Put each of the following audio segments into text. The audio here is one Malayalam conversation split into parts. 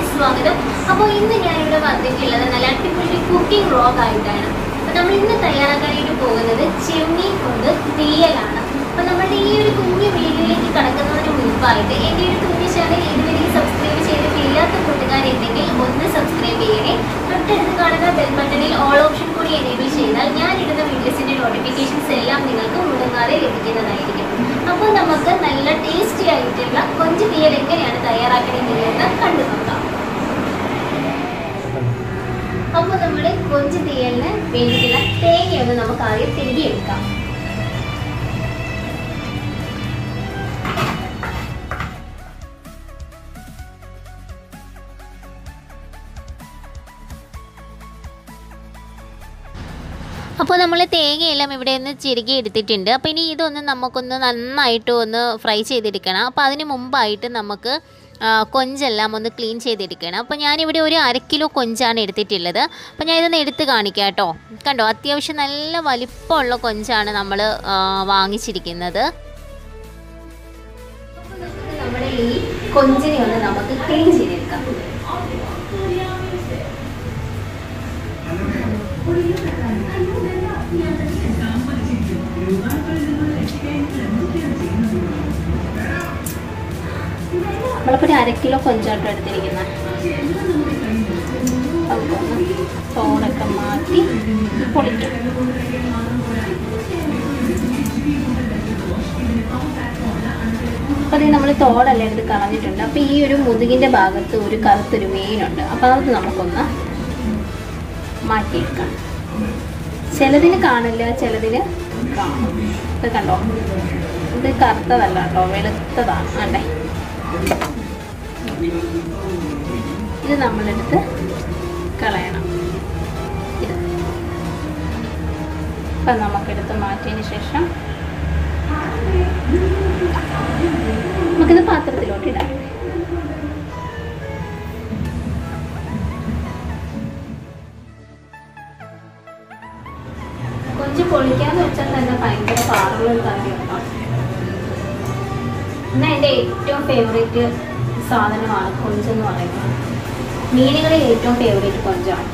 സ്വാഗതം അപ്പോൾ ഇന്ന് ഞാനിവിടെ വന്നിട്ടുള്ളത് നല്ല അടിപൊളി കുക്കിംഗ് വ്ളോഗ് ആയിട്ടാണ് അപ്പോൾ നമ്മൾ ഇന്ന് തയ്യാറാക്കാനായിട്ട് പോകുന്നത് ചെമ്മീൻ കൊണ്ട് തീയലാണ് അപ്പോൾ നമ്മുടെ ഈ ഒരു കുഞ്ഞു വീഡിയോയിലേക്ക് കടക്കുന്നതിന് മുൻപായിട്ട് എൻ്റെ ഒരു കുഞ്ഞു ചാനൽ ഇതുവരെ സബ്സ്ക്രൈബ് ചെയ്തിട്ടില്ലാത്ത കൂട്ടുകാരുണ്ടെങ്കിൽ ഒന്ന് സബ്സ്ക്രൈബ് ചെയ്യണേ തൊട്ടടുത്ത് കാണുന്ന ബെൽ ബട്ടണിൽ ഓൾ ഓപ്ഷൻ കൂടി എനേബിൾ ചെയ്താൽ ഞാൻ ഇടുന്ന വീഡിയോസിൻ്റെ നോട്ടിഫിക്കേഷൻസ് എല്ലാം നിങ്ങൾക്ക് മുടങ്ങാതെ ലഭിക്കുന്നതായിരിക്കും അപ്പോൾ നമുക്ക് നല്ല ടേസ്റ്റി ആയിട്ടുള്ള കൊഞ്ച് തീയൽ എങ്ങനെയാണ് തയ്യാറാക്കണമെന്ന് കണ്ടു നോക്കാം അപ്പോൾ നമ്മുടെ കൊഞ്ച് തീയലിന് വേണ്ടിയിട്ടുള്ള തേങ്ങയൊന്ന് നമുക്ക് ആദ്യം തിരികെ എടുക്കാം അപ്പോൾ നമ്മൾ തേങ്ങയെല്ലാം ഇവിടെ നിന്ന് ചിരുകി എടുത്തിട്ടുണ്ട് അപ്പോൾ ഇനി ഇതൊന്ന് നമുക്കൊന്ന് നന്നായിട്ട് ഒന്ന് ഫ്രൈ ചെയ്തെടുക്കണം അപ്പോൾ അതിന് മുമ്പായിട്ട് നമുക്ക് ആ, കൊഞ്ചെല്ലാം ഒന്ന് ക്ലീൻ ചെയ്തെടുക്കണം അപ്പോൾ ഞാനിവിടെ ഒരു അര കിലോ കൊഞ്ചാണ് എടുത്തിട്ടുള്ളത് അപ്പോൾ ഞാൻ ഇതൊന്ന് എടുത്ത് കാണിക്കാം കേട്ടോ കണ്ടോ അത്യാവശ്യം നല്ല വലിപ്പമുള്ള കൊഞ്ചാണ് നമ്മൾ വാങ്ങിച്ചിരിക്കുന്നത് നമ്മുടെ ഈ കൊഞ്ചിനെ ഒന്ന് നമുക്ക് ക്ലീൻ ചെയ്തെടുക്കാം നമ്മളിപ്പോൾ ഒരു അര കിലോ കൊഞ്ചാട്ടോ എടുത്തിരിക്കുന്നത് നമുക്കൊന്ന് തോടൊക്കെ മാറ്റി പൊളിക്കാം അപ്പോൾ അത് നമ്മൾ തോടെല്ലാം എടുത്ത് കളഞ്ഞിട്ടുണ്ട് അപ്പോൾ ഈ ഒരു മുതുകിൻ്റെ ഭാഗത്ത് ഒരു കറുത്തൊരു മീനുണ്ട് അപ്പോൾ അത് നമുക്കൊന്ന് മാറ്റിയെടുക്കാം ചിലതിന് കാണില്ല ചിലതിന് കാണും ഇത് കണ്ടോ ഇത് കറുത്തതല്ല കേട്ടോ വെളുത്തതാണ് അല്ലേ ഇത് നമ്മളെടുത്ത് കളയണം ഇത് അപ്പം നമുക്കെടുത്ത് മാറ്റിയതിന് ശേഷം നമുക്കിത് പാത്രത്തിലോട്ട് ഇടാം കൊഞ്ച് പൊളിക്കാന്ന് വെച്ചാൽ തന്നെ ഭയങ്കര പാടുള്ള ഒരു കാര്യമാണ് എന്നാൽ എൻ്റെ ഏറ്റവും ഫേവറേറ്റ് സാധനമാണ് കൊഞ്ചെന്ന് പറയുന്നത് മീനുകളിൽ ഏറ്റവും ഫേവറേറ്റ് കൊഞ്ചാണ്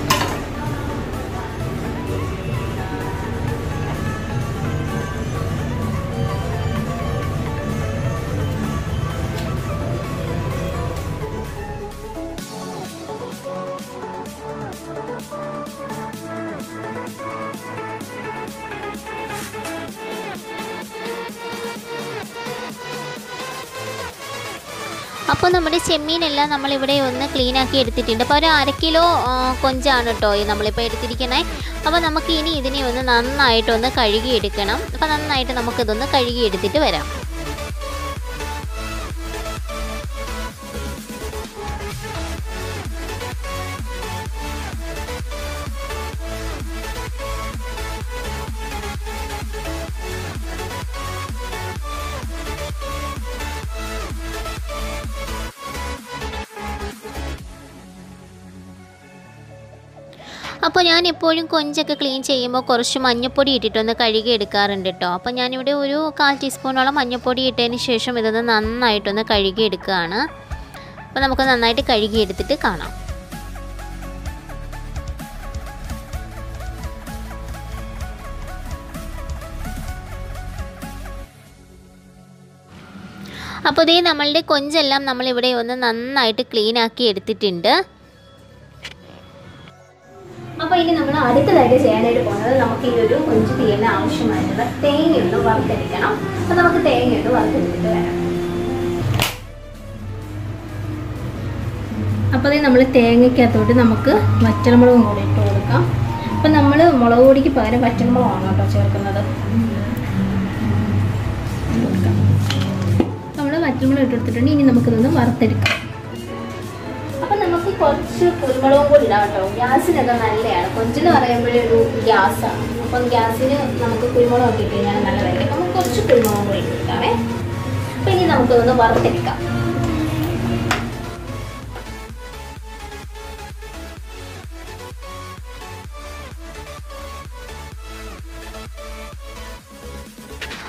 അപ്പോൾ നമ്മുടെ ചെമ്മീനെല്ലാം നമ്മളിവിടെ ഒന്ന് ക്ലീൻ ആക്കി എടുത്തിട്ടുണ്ട് അപ്പോൾ ഒരു അര കിലോ ആ, കൊഞ്ചാണ് കേട്ടോ ഈ നമ്മളിപ്പോൾ എടുത്തിരിക്കുന്നത് അപ്പോൾ നമുക്ക് ഇനി ഇതിനെ ഒന്ന് നന്നായിട്ടൊന്ന് കഴുകി എടുക്കണം അപ്പോൾ നന്നായിട്ട് നമുക്കിതൊന്ന് കഴുകി എടുത്തിട്ട് വരാം അപ്പോൾ ഞാൻ എപ്പോഴും കൊഞ്ചൊക്കെ ക്ലീൻ ചെയ്യുമ്പോൾ കുറച്ച് മഞ്ഞൾപ്പൊടി ഇട്ടിട്ടൊന്ന് കഴുകി എടുക്കാറുണ്ട് കേട്ടോ അപ്പോൾ ഞാനിവിടെ ഒരു കാൽ ടീസ്പൂണോളം മഞ്ഞൾപ്പൊടി ഇട്ടതിന് ശേഷം ഇതൊന്ന് നന്നായിട്ടൊന്ന് കഴുകി എടുക്കുകയാണ് അപ്പോൾ നമുക്ക് നന്നായിട്ട് കഴുകി എടുത്തിട്ട് കാണാം അപ്പോൾ ഇതേ നമ്മളുടെ കൊഞ്ചെല്ലാം നമ്മളിവിടെ ഒന്ന് നന്നായിട്ട് ക്ലീൻ ആക്കി എടുത്തിട്ടുണ്ട് അപ്പോൾ ഇനി നമ്മൾ അടുത്തതായിട്ട് ചെയ്യാനായിട്ട് പോകുന്നത് നമുക്ക് ഈ ഒരു കൊഞ്ച് തീയലിന് ആവശ്യമായിട്ടുള്ള തേങ്ങയൊന്ന് വറുത്തെടുക്കണം അപ്പോൾ നമുക്ക് തേങ്ങയൊന്ന് വറുത്തെടുത്തിട്ട് വരാം അപ്പോൾ ഇത് നമ്മൾ തേങ്ങയ്ക്കകത്തോട്ട് നമുക്ക് വറ്റൽമുളകും കൂടി ഇട്ട് കൊടുക്കാം അപ്പോൾ നമ്മൾ മുളക് പൊടിക്ക് പകരം വറ്റൽമുളകാണ് കേട്ടോ ചേർക്കുന്നത് നമ്മൾ വറ്റൽമുളക് ഇട്ട് കൊടുത്തിട്ടുണ്ട് ഇനി നമുക്കിതൊന്ന് വറുത്തെടുക്കാം അപ്പം നമുക്ക് കുറച്ച് കുരുമുളകും കൂടി ഇടാം കേട്ടോ ഗ്യാസിനൊക്കെ നല്ലതാണ് കൊഞ്ചെന്ന് പറയുമ്പോഴേ ഒരു ഗ്യാസാണ് അപ്പം ഗ്യാസിന് നമുക്ക് കുരുമുളക് ഒക്കെ ഇട്ട് കഴിഞ്ഞാൽ നല്ലതായിരിക്കും അപ്പം നമുക്ക് കുറച്ച് കുരുമുളകും കൂടി ഇട്ട് കൊടുക്കാമേ അപ്പം ഇനി നമുക്കൊന്ന് വറുത്തെടുക്കാം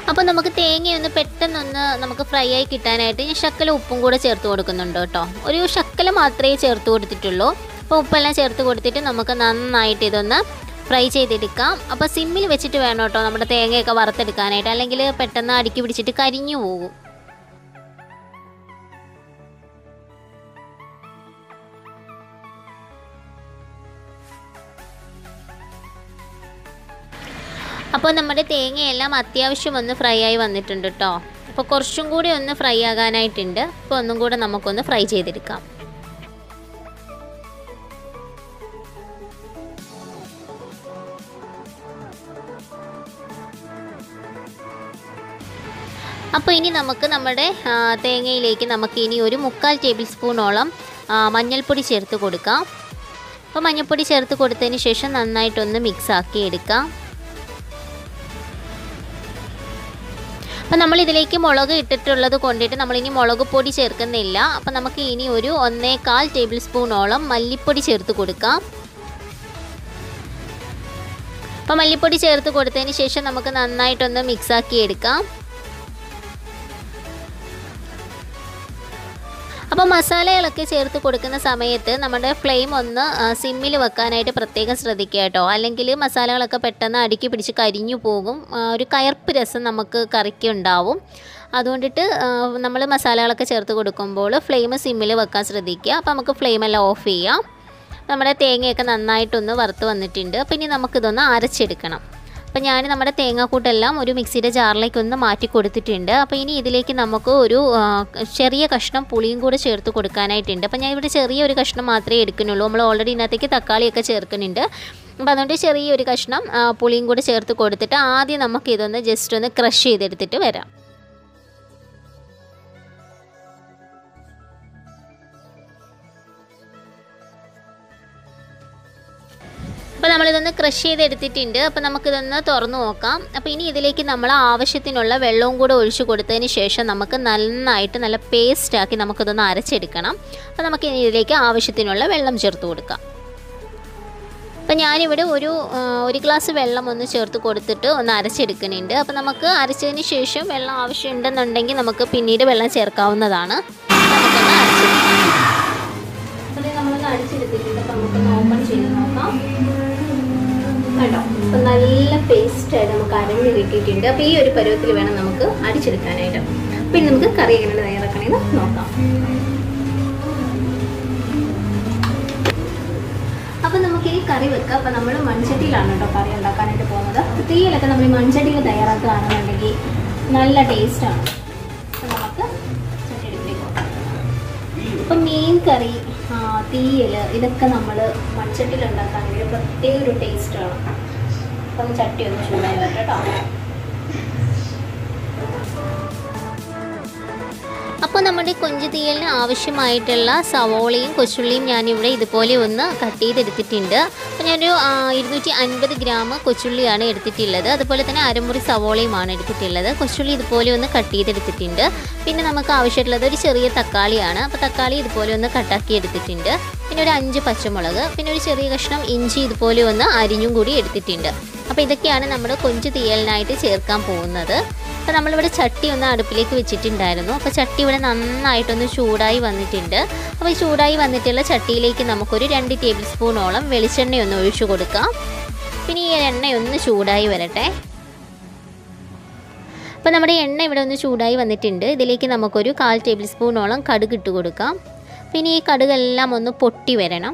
അപ്പോൾ നമുക്ക് തേങ്ങയൊന്ന് പെട്ടെന്നൊന്ന് നമുക്ക് ഫ്രൈ ആയി കിട്ടാനായിട്ട് ഞാൻ ശക്കല ഉപ്പും കൂടെ ചേർത്ത് കൊടുക്കുന്നുണ്ട് കേട്ടോ ഒരു ശക്കല മാത്രമേ ചേർത്ത് കൊടുത്തിട്ടുള്ളൂ അപ്പോൾ ഉപ്പെല്ലാം ചേർത്ത് കൊടുത്തിട്ട് നമുക്ക് നന്നായിട്ട് ഇതൊന്ന് ഫ്രൈ ചെയ്തെടുക്കാം അപ്പോൾ സിമ്മിൽ വെച്ചിട്ട് വേണം കേട്ടോ നമ്മുടെ തേങ്ങയൊക്കെ വറുത്തെടുക്കാനായിട്ട് അല്ലെങ്കിൽ പെട്ടെന്ന് അടുക്കി പിടിച്ചിട്ട് കരിഞ്ഞു പോകും അപ്പോൾ നമ്മുടെ തേങ്ങയെല്ലാം അത്യാവശ്യം ഒന്ന് ഫ്രൈ ആയി വന്നിട്ടുണ്ട് കേട്ടോ അപ്പോൾ കുറച്ചും കൂടി ഒന്ന് ഫ്രൈ ആകാനായിട്ടുണ്ട് അപ്പോൾ ഒന്നും കൂടെ നമുക്കൊന്ന് ഫ്രൈ ചെയ്തെടുക്കാം അപ്പോൾ ഇനി നമുക്ക് നമ്മുടെ ആ, തേങ്ങയിലേക്ക് നമുക്ക് ഇനി ഒരു മുക്കാൽ ടേബിൾ സ്പൂണോളം ആ, മഞ്ഞൾപ്പൊടി ചേർത്ത് കൊടുക്കാം അപ്പോൾ മഞ്ഞൾപ്പൊടി ചേർത്ത് കൊടുത്തതിന് ശേഷം നന്നായിട്ടൊന്ന് മിക്സ് ആക്കി എടുക്കാം അപ്പം നമ്മൾ ഇതിലേക്ക് മുളക് ഇട്ടിട്ടുള്ളത് കൊണ്ടിട്ട് നമ്മളിനി മുളക് പൊടി ചേർക്കുന്നില്ല അപ്പം നമുക്ക് ഇനി ഒരു ഒന്നേകാൽ ടേബിൾ സ്പൂണോളം മല്ലിപ്പൊടി ചേർത്ത് കൊടുക്കാം അപ്പം മല്ലിപ്പൊടി ചേർത്ത് കൊടുത്തതിന് ശേഷം നമുക്ക് നന്നായിട്ടൊന്ന് മിക്സ് ആക്കി എടുക്കാം അപ്പോൾ മസാലകളൊക്കെ ചേർത്ത് കൊടുക്കുന്ന സമയത്ത് നമ്മുടെ ഫ്ലെയിം ഒന്ന് സിമ്മിൽ വെക്കാനായിട്ട് പ്രത്യേകം ശ്രദ്ധിക്കുക കേട്ടോ അല്ലെങ്കിൽ മസാലകളൊക്കെ പെട്ടെന്ന് അടുക്കി പിടിച്ച് കരിഞ്ഞു പോകും ആ, ഒരു കയർപ്പ് രസം നമുക്ക് കറിക്ക് ഉണ്ടാവും അതുകൊണ്ടിട്ട് നമ്മൾ മസാലകളൊക്കെ ചേർത്ത് കൊടുക്കുമ്പോൾ ഫ്ലെയിം സിമ്മിൽ വെക്കാൻ ശ്രദ്ധിക്കുക അപ്പോൾ നമുക്ക് ഫ്ലെയിമെല്ലാം ഓഫ് ചെയ്യാം നമ്മുടെ തേങ്ങയൊക്കെ നന്നായിട്ടൊന്ന് വറുത്ത് വന്നിട്ടുണ്ട് അപ്പോൾ ഇനി നമുക്കിതൊന്ന് അരച്ചെടുക്കണം അപ്പോൾ ഞാൻ നമ്മുടെ തേങ്ങാക്കൂട്ടെല്ലാം ഒരു മിക്സിയുടെ ജാറിലേക്ക് ഒന്ന് മാറ്റി കൊടുത്തിട്ടുണ്ട് അപ്പോൾ ഇനി ഇതിലേക്ക് നമുക്ക് ഒരു ആ, ചെറിയ കഷ്ണം പുളിയും കൂടെ ചേർത്ത് കൊടുക്കാനായിട്ടുണ്ട് അപ്പോൾ ഞാൻ ഇവിടെ ചെറിയ ഒരു കഷ്ണം മാത്രമേ എടുക്കുന്നുള്ളൂ നമ്മൾ ഓൾറെഡി ഇതിനകത്തേക്ക് തക്കാളിയൊക്കെ ചേർക്കുന്നുണ്ട് അപ്പോൾ അതുകൊണ്ട് ചെറിയൊരു കഷ്ണം ആ, പുളിയും കൂടെ ചേർത്ത് കൊടുത്തിട്ട് ആദ്യം നമുക്ക് ഇതൊന്ന് ജസ്റ്റ് ഒന്ന് ക്രഷ് ചെയ്തെടുത്തിട്ട് വരാം അപ്പോൾ നമ്മളിതൊന്ന് ക്രഷ് ചെയ്തെടുത്തിട്ടുണ്ട് അപ്പോൾ നമുക്കിതൊന്ന് തുറന്നു നോക്കാം അപ്പോൾ ഇനി ഇതിലേക്ക് നമ്മൾ ആവശ്യത്തിനുള്ള വെള്ളവും കൂടെ ഒഴിച്ചു കൊടുത്തതിന് ശേഷം നമുക്ക് നന്നായിട്ട് നല്ല പേസ്റ്റാക്കി നമുക്കിതൊന്ന് അരച്ചെടുക്കണം അപ്പോൾ നമുക്ക് ഇനി ഇതിലേക്ക് ആവശ്യത്തിനുള്ള വെള്ളം ചേർത്ത് കൊടുക്കാം അപ്പോൾ ഞാനിവിടെ ഒരു ആ, ഒരു ഗ്ലാസ് വെള്ളം ഒന്ന് ചേർത്ത് കൊടുത്തിട്ട് ഒന്ന് അരച്ചെടുക്കുന്നുണ്ട് അപ്പോൾ നമുക്ക് അരച്ചതിന് ശേഷം വെള്ളം ആവശ്യമുണ്ടെന്നുണ്ടെങ്കിൽ നമുക്ക് പിന്നീട് വെള്ളം ചേർക്കാവുന്നതാണ് നമുക്കൊന്ന് അരച്ചെടുക്കാം അപ്പോൾ ഇത് നമ്മളൊന്ന് അടിച്ചെടുത്തിട്ടുണ്ട് അപ്പോൾ നമുക്കൊന്ന് ഓപ്പൺ ചെയ്ത് നോക്കാം കേട്ടോ അപ്പം നല്ല പേസ്റ്റായിട്ട് നമുക്ക് അരഞ്ഞ് കിട്ടിയിട്ടുണ്ട് അപ്പോൾ ഈ ഒരു പരുവത്തിൽ വേണം നമുക്ക് അടിച്ചെടുക്കാനായിട്ട് പിന്നെ നമുക്ക് കറി എങ്ങനെ തയ്യാറാക്കണമെന്ന് നോക്കാം അപ്പം നമുക്ക് ഈ കറി വെക്കാം അപ്പം നമ്മൾ മൺചട്ടിയിലാണ് കേട്ടോ കറി ഉണ്ടാക്കാനായിട്ട് പോകുന്നത് അപ്പോൾ തീയിലൊക്കെ നമ്മൾ ഈ മൺചട്ടിയിൽ തയ്യാറാക്കുകയാണെന്നുണ്ടെങ്കിൽ നല്ല ടേസ്റ്റാണ് അപ്പം നമുക്ക് ചട്ടിയെടുപ്പിലേക്ക് പോകാം ഇപ്പം മീൻ കറി ആ, തീയൽ ഇതൊക്കെ നമ്മൾ മൺചട്ടിയിൽ ഉണ്ടാക്കുകയാണെങ്കിൽ പ്രത്യേക ഒരു ടേസ്റ്റാണ് അപ്പം ചട്ടി ഒന്ന് ചൂടായി വരട്ടെ കേട്ടോ അപ്പോൾ നമ്മുടെ കൊഞ്ച് തീയലിന് ആവശ്യമായിട്ടുള്ള സവോളയും കൊച്ചുള്ളിയും ഞാനിവിടെ ഇതുപോലെ ഒന്ന് കട്ട് ചെയ്തെടുത്തിട്ടുണ്ട് അപ്പോൾ ഞാനൊരു ആ, ഇരുന്നൂറ്റി അൻപത് ഗ്രാം കൊച്ചുള്ളിയാണ് എടുത്തിട്ടുള്ളത് അതുപോലെ തന്നെ അരമുറി സവോളയുമാണ് എടുത്തിട്ടുള്ളത് കൊച്ചുള്ളി ഇതുപോലെ ഒന്ന് കട്ട് ചെയ്തെടുത്തിട്ടുണ്ട് പിന്നെ നമുക്ക് ആവശ്യമുള്ളത് ഒരു ചെറിയ തക്കാളിയാണ് അപ്പോൾ തക്കാളി ഇതുപോലെ ഒന്ന് കട്ടാക്കി എടുത്തിട്ടുണ്ട് പിന്നെ ഒരു അഞ്ച് പച്ചമുളക് പിന്നെ ഒരു ചെറിയ കഷ്ണം ഇഞ്ചി ഇതുപോലെ ഒന്ന് അരിഞ്ഞും കൂടി എടുത്തിട്ടുണ്ട് അപ്പോൾ ഇതൊക്കെയാണ് നമ്മൾ കൊഞ്ച് തീയലിനായിട്ട് ചേർക്കാൻ പോകുന്നത് അപ്പോൾ നമ്മളിവിടെ ചട്ടി ഒന്ന് അടുപ്പിലേക്ക് വെച്ചിട്ടുണ്ടായിരുന്നു അപ്പോൾ ചട്ടി ഇവിടെ നന്നായിട്ടൊന്ന് ചൂടായി വന്നിട്ടുണ്ട് അപ്പോൾ ഈ ചൂടായി വന്നിട്ടുള്ള ചട്ടിയിലേക്ക് നമുക്കൊരു രണ്ട് ടേബിൾ സ്പൂണോളം വെളിച്ചെണ്ണ ഒന്ന് ഒഴിച്ചു കൊടുക്കാം പിന്നെ ഈ എണ്ണയൊന്ന് ചൂടായി വരട്ടെ അപ്പോൾ നമ്മുടെ എണ്ണ ഇവിടെ ഒന്ന് ചൂടായി വന്നിട്ടുണ്ട് ഇതിലേക്ക് നമുക്കൊരു കാൽ ടേബിൾ സ്പൂണോളം കടുക് ഇട്ട് കൊടുക്കാം പിന്നെ ഈ കടുകെല്ലാം ഒന്ന് പൊട്ടി വരണം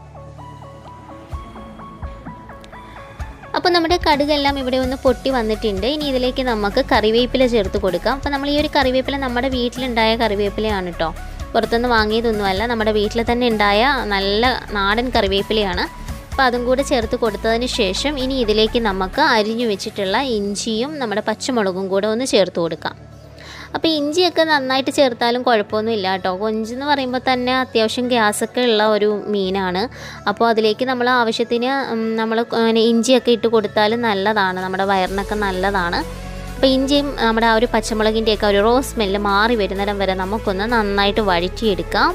അപ്പോൾ നമ്മുടെ കടുകെല്ലാം ഇവിടെ ഒന്ന് പൊട്ടി വന്നിട്ടുണ്ട് ഇനി ഇതിലേക്ക് നമുക്ക് കറിവേപ്പില ചേർത്ത് കൊടുക്കാം അപ്പോൾ നമ്മൾ ഈ ഒരു കറിവേപ്പില നമ്മുടെ വീട്ടിലുണ്ടായ കറിവേപ്പിലയാണ് കേട്ടോ പുറത്തുനിന്ന് വാങ്ങിയതൊന്നുമല്ല നമ്മുടെ വീട്ടിൽ തന്നെ ഉണ്ടായ നല്ല നാടൻ കറിവേപ്പിലയാണ് അപ്പോൾ അതും കൂടെ ചേർത്ത് കൊടുത്തതിന് ശേഷം ഇനി ഇതിലേക്ക് നമുക്ക് അരിഞ്ഞു വെച്ചിട്ടുള്ള ഇഞ്ചിയും നമ്മുടെ പച്ചമുളകും കൂടെ ഒന്ന് ചേർത്ത് കൊടുക്കാം അപ്പോൾ ഇഞ്ചിയൊക്കെ നന്നായിട്ട് ചേർത്താലും കുഴപ്പമൊന്നുമില്ല കേട്ടോ കൊഞ്ചെന്ന് പറയുമ്പോൾ തന്നെ അത്യാവശ്യം ഗ്യാസൊക്കെ ഉള്ള ഒരു മീനാണ് അപ്പോൾ അതിലേക്ക് നമ്മൾ ആവശ്യത്തിന് നമ്മൾ ഇഞ്ചിയൊക്കെ ഇട്ട് കൊടുത്താൽ നല്ലതാണ് നമ്മുടെ വയറിനൊക്കെ നല്ലതാണ് അപ്പോൾ ഇഞ്ചിയും നമ്മുടെ ആ ഒരു പച്ചമുളകിൻ്റെയൊക്കെ ഒരു റോ സ്മെല്ല് മാറി വരുന്നിടം വരെ നമുക്കൊന്ന് നന്നായിട്ട് വഴറ്റിയെടുക്കാം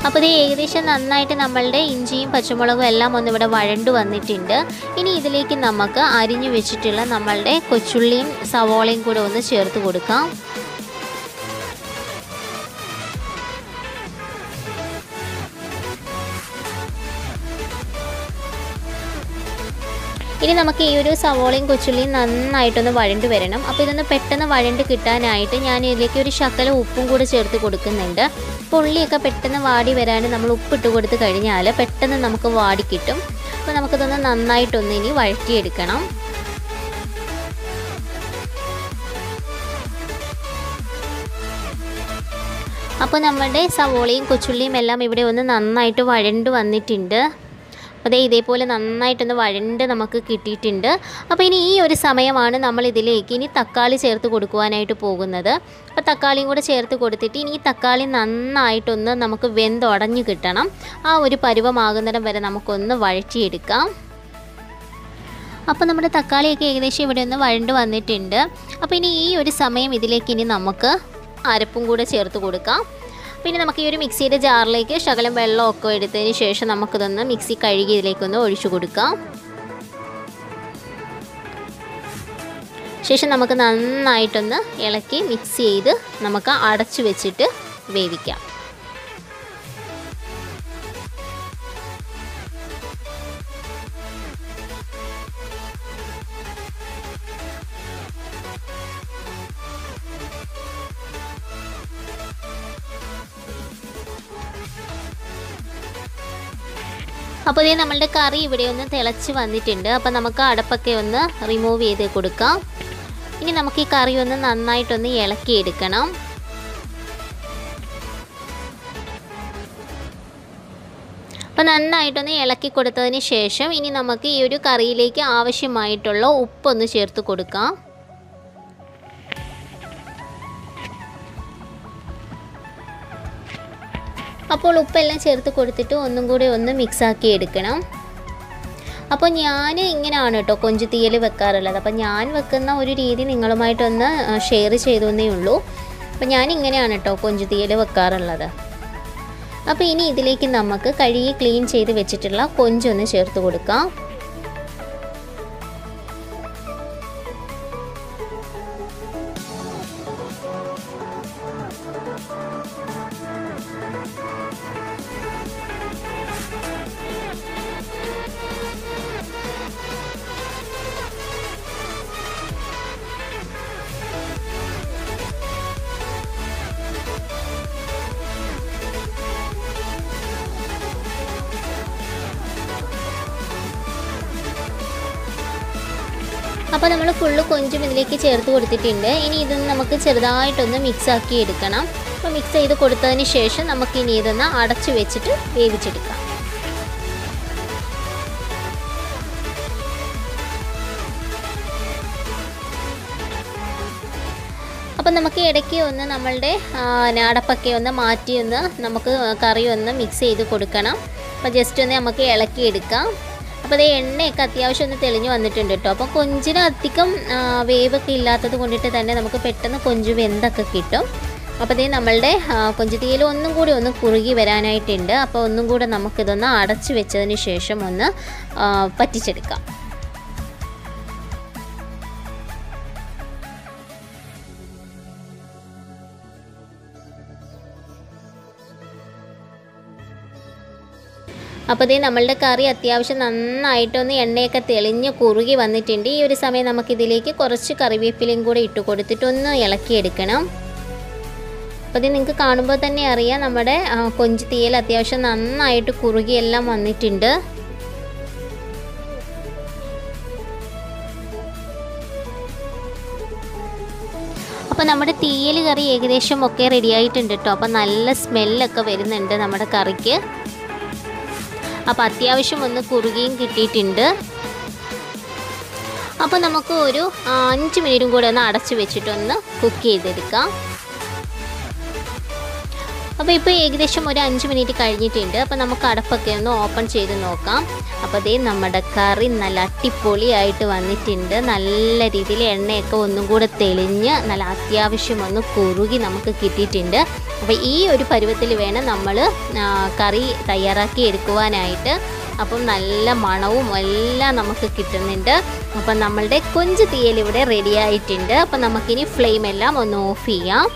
അപ്പോൾ ഇത് ഏകദേശം നന്നായിട്ട് നമ്മളുടെ ഇഞ്ചിയും പച്ചമുളകും എല്ലാം ഒന്ന് ഇവിടെ വഴണ്ടു വന്നിട്ടുണ്ട് ഇനി ഇതിലേക്ക് നമുക്ക് അരിഞ്ഞു വെച്ചിട്ടുള്ള നമ്മളുടെ കൊച്ചുള്ളിയും സവോളയും കൂടെ ഒന്ന് ചേർത്ത് കൊടുക്കാം ഇനി നമുക്ക് ഈ ഒരു സവോളയും കൊച്ചുള്ളിയും നന്നായിട്ടൊന്ന് വഴണ്ട് വരണം അപ്പോൾ ഇതൊന്ന് പെട്ടെന്ന് വഴണ്ട് കിട്ടാനായിട്ട് ഞാൻ ഇതിലേക്ക് ഒരു ശകലം ഉപ്പും കൂടെ ചേർത്ത് കൊടുക്കുന്നുണ്ട് അപ്പോൾ ഉള്ളിയൊക്കെ പെട്ടെന്ന് വാടി വരാൻ നമ്മൾ ഉപ്പിട്ട് കൊടുത്ത് കഴിഞ്ഞാൽ പെട്ടെന്ന് നമുക്ക് വാടി കിട്ടും അപ്പോൾ നമുക്കിതൊന്ന് നന്നായിട്ടൊന്ന് ഇനി വഴറ്റിയെടുക്കണം അപ്പോൾ നമ്മുടെ സവോളയും കൊച്ചുള്ളിയും എല്ലാം ഇവിടെ ഒന്ന് നന്നായിട്ട് വഴണ്ട് വന്നിട്ടുണ്ട് അതേ ഇതേപോലെ നന്നായിട്ടൊന്ന് വഴണ്ട് നമുക്ക് കിട്ടിയിട്ടുണ്ട് അപ്പോൾ ഇനി ഈ ഒരു സമയമാണ് നമ്മൾ ഇതിലേക്ക് ഇനി തക്കാളി ചേർത്ത് കൊടുക്കുവാനായിട്ട് പോകുന്നത് അപ്പോൾ തക്കാളിയും കൂടെ ചേർത്ത് കൊടുത്തിട്ട് ഇനി ഈ തക്കാളി നന്നായിട്ടൊന്ന് നമുക്ക് വെന്തുടഞ്ഞ് കിട്ടണം ആ ഒരു പരുവമാകുന്നിടം വരെ നമുക്കൊന്ന് വഴറ്റിയെടുക്കാം അപ്പോൾ നമ്മുടെ തക്കാളിയൊക്കെ ഏകദേശം ഇവിടെ ഒന്ന് വഴണ്ട് വന്നിട്ടുണ്ട് അപ്പോൾ ഇനി ഈ ഒരു സമയം ഇതിലേക്ക് ഇനി നമുക്ക് അരപ്പും കൂടെ ചേർത്ത് കൊടുക്കാം പിന്നെ നമുക്ക് ഈ ഒരു മിക്സിയുടെ ജാറിലേക്ക് ശകലം വെള്ളമൊക്കെ എടുത്തതിന് ശേഷം നമുക്കിതൊന്ന് മിക്സി കഴുകി ഇതിലേക്കൊന്ന് ഒഴിച്ചു കൊടുക്കാം ശേഷം നമുക്ക് നന്നായിട്ടൊന്ന് ഇളക്കി മിക്സ് ചെയ്ത് നമുക്ക് അടച്ചു വെച്ചിട്ട് വേവിക്കാം അപ്പോൾ ഇതേ നമ്മളുടെ കറി ഇവിടെ ഒന്ന് തിളച്ച് വന്നിട്ടുണ്ട് അപ്പോൾ നമുക്ക് അടപ്പൊക്കെ ഒന്ന് റിമൂവ് ചെയ്ത് കൊടുക്കാം ഇനി നമുക്ക് ഈ കറി ഒന്ന് നന്നായിട്ടൊന്ന് ഇളക്കിയെടുക്കണം അപ്പോൾ നന്നായിട്ടൊന്ന് ഇളക്കി കൊടുത്തതിന് ശേഷം ഇനി നമുക്ക് ഈ ഒരു കറിയിലേക്ക് ആവശ്യമായിട്ടുള്ള ഉപ്പൊന്ന് ചേർത്ത് കൊടുക്കാം അപ്പോൾ ഉപ്പെല്ലാം ചേർത്ത് കൊടുത്തിട്ട് ഒന്നും കൂടി ഒന്ന് മിക്സാക്കി എടുക്കണം അപ്പോൾ ഞാൻ ഇങ്ങനെയാണ് കേട്ടോ കൊഞ്ച് തീയൽ വെക്കാറുള്ളത് അപ്പോൾ ഞാൻ വെക്കുന്ന ഒരു രീതി നിങ്ങളുമായിട്ടൊന്ന് ഷെയർ ചെയ്തു എന്നേ ഉള്ളൂ അപ്പോൾ ഞാൻ ഇങ്ങനെയാണ് കേട്ടോ കൊഞ്ച് തീയൽ വെക്കാറുള്ളത് അപ്പോൾ ഇനി ഇതിലേക്ക് നമുക്ക് കഴുകി ക്ലീൻ ചെയ്ത് വെച്ചിട്ടുള്ള കൊഞ്ചൊന്ന് ചേർത്ത് കൊടുക്കാം അപ്പോൾ നമ്മൾ ഫുള്ള് കൊഞ്ചും ഇതിലേക്ക് ചേർത്ത് കൊടുത്തിട്ടുണ്ട് ഇനി ഇതൊന്ന് നമുക്ക് ചെറുതായിട്ടൊന്ന് മിക്സ് ആക്കി എടുക്കണം അപ്പോൾ മിക്സ് ചെയ്ത് കൊടുത്തതിന് ശേഷം നമുക്ക് ഇനി ഇതൊന്ന് അടച്ചു വെച്ചിട്ട് വേവിച്ചെടുക്കാം അപ്പം നമുക്ക് ഇടയ്ക്ക് ഒന്ന് നമ്മളുടെ അടപ്പൊക്കെ ഒന്ന് മാറ്റി ഒന്ന് നമുക്ക് കറി ഒന്ന് മിക്സ് ചെയ്ത് കൊടുക്കണം അപ്പോൾ ജസ്റ്റ് ഒന്ന് നമുക്ക് ഇളക്കി എടുക്കാം അപ്പോൾ അതേ എണ്ണയൊക്കെ അത്യാവശ്യം ഒന്ന് തെളിഞ്ഞ് വന്നിട്ടുണ്ട് കേട്ടോ അപ്പോൾ കൊഞ്ചിന് അധികം ആ, വേവൊക്കെ ഇല്ലാത്തത് കൊണ്ടിട്ട് തന്നെ നമുക്ക് പെട്ടെന്ന് കൊഞ്ച് വെന്തൊക്കെ കിട്ടും അപ്പോൾ അതേ നമ്മളുടെ ആ, കൊഞ്ച് തീയിൽ ഒന്നും കൂടി ഒന്ന് കുറുകി വരാനായിട്ടുണ്ട് അപ്പോൾ ഒന്നും കൂടെ നമുക്കിതൊന്ന് അടച്ചു വെച്ചതിന് ശേഷം ഒന്ന് ആ, പറ്റിച്ചെടുക്കാം അപ്പോൾ ഇതേ നമ്മളുടെ കറി അത്യാവശ്യം നന്നായിട്ടൊന്ന് എണ്ണയൊക്കെ തെളിഞ്ഞ് കുറുകി വന്നിട്ടുണ്ട് ഈ ഒരു സമയം നമുക്കിതിലേക്ക് കുറച്ച് കറിവേപ്പിലയും കൂടെ ഇട്ട് കൊടുത്തിട്ടൊന്ന് ഇളക്കിയെടുക്കണം അപ്പോൾ ഇത് നിങ്ങൾക്ക് കാണുമ്പോൾ തന്നെ അറിയാം നമ്മുടെ ആ, കൊഞ്ച് തീയൽ അത്യാവശ്യം നന്നായിട്ട് കുറുകിയെല്ലാം വന്നിട്ടുണ്ട് അപ്പോൾ നമ്മുടെ തീയൽ കറി ഏകദേശം ഒക്കെ റെഡി ആയിട്ടുണ്ട് കേട്ടോ അപ്പോൾ നല്ല സ്മെല്ലൊക്കെ വരുന്നുണ്ട് നമ്മുടെ കറിക്ക് അപ്പോൾ അത്യാവശ്യം ഒന്ന് കുറുകിയും കിട്ടിയിട്ടുണ്ട് അപ്പോൾ നമുക്ക് ഒരു ആ, അഞ്ച് മിനിറ്റും കൂടെ ഒന്ന് അടച്ചു വെച്ചിട്ടൊന്ന് കുക്ക് ചെയ്തെടുക്കാം അപ്പോൾ ഇപ്പോൾ ഏകദേശം ഒരു അഞ്ച് മിനിറ്റ് കഴിഞ്ഞിട്ടുണ്ട് അപ്പോൾ നമുക്ക് അടപ്പൊക്കെ ഒന്ന് ഓപ്പൺ ചെയ്ത് നോക്കാം അപ്പോൾ അതേ നമ്മുടെ കറി നല്ല അട്ടിപ്പൊളിയായിട്ട് വന്നിട്ടുണ്ട് നല്ല രീതിയിൽ എണ്ണയൊക്കെ ഒന്നും കൂടെ തെളിഞ്ഞ് നല്ല അത്യാവശ്യം ഒന്ന് കുറുകി നമുക്ക് കിട്ടിയിട്ടുണ്ട് അപ്പോൾ ഈ ഒരു പരുവത്തിൽ വേണം നമ്മൾ കറി തയ്യാറാക്കി എടുക്കുവാനായിട്ട് അപ്പം നല്ല മണവും എല്ലാം നമുക്ക് കിട്ടുന്നുണ്ട് അപ്പം നമ്മളുടെ കൊഞ്ച് തീയൽ ഇവിടെ റെഡി ആയിട്ടുണ്ട് അപ്പം നമുക്കിനി ഫ്ലെയിം എല്ലാം ഒന്ന് ഓഫ് ചെയ്യാം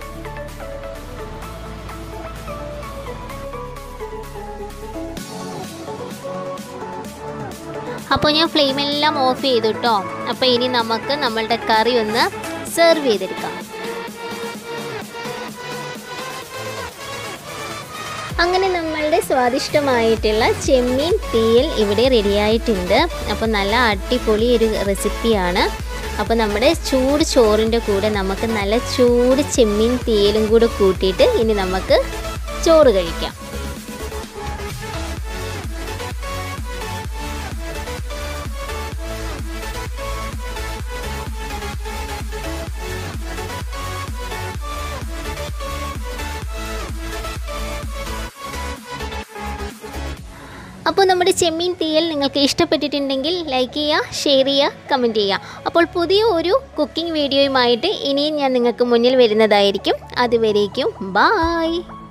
അപ്പോൾ ഞാൻ ഫ്ലെയിം എല്ലാം ഓഫ് ചെയ്തു കേട്ടോ അപ്പോൾ ഇനി നമുക്ക് നമ്മളുടെ കറി ഒന്ന് സെർവ് ചെയ്തെടുക്കാം അങ്ങനെ നമ്മളുടെ സ്വാദിഷ്ടമായിട്ടുള്ള ചെമ്മീൻ തീയൽ ഇവിടെ റെഡിയായിട്ടുണ്ട് അപ്പോൾ നല്ല അടിപൊളി ഒരു റെസിപ്പിയാണ് അപ്പോൾ നമ്മുടെ ചൂട് ചോറിൻ്റെ കൂടെ നമുക്ക് നല്ല ചൂട് ചെമ്മീൻ തീയലും കൂടെ കൂട്ടിയിട്ട് ഇനി നമുക്ക് ചോറ് കഴിക്കാം അപ്പോൾ നമ്മുടെ ചെമ്മീൻ തീയൽ നിങ്ങൾക്ക് ഇഷ്ടപ്പെട്ടിട്ടുണ്ടെങ്കിൽ ലൈക്ക് ചെയ്യുക ഷെയർ ചെയ്യുക കമൻറ്റ് ചെയ്യുക അപ്പോൾ പുതിയ ഒരു കുക്കിംഗ് വീഡിയോയുമായിട്ട് ഇനിയും ഞാൻ നിങ്ങൾക്ക് മുന്നിൽ വരുന്നതായിരിക്കും അതുവരേക്കും ബായ്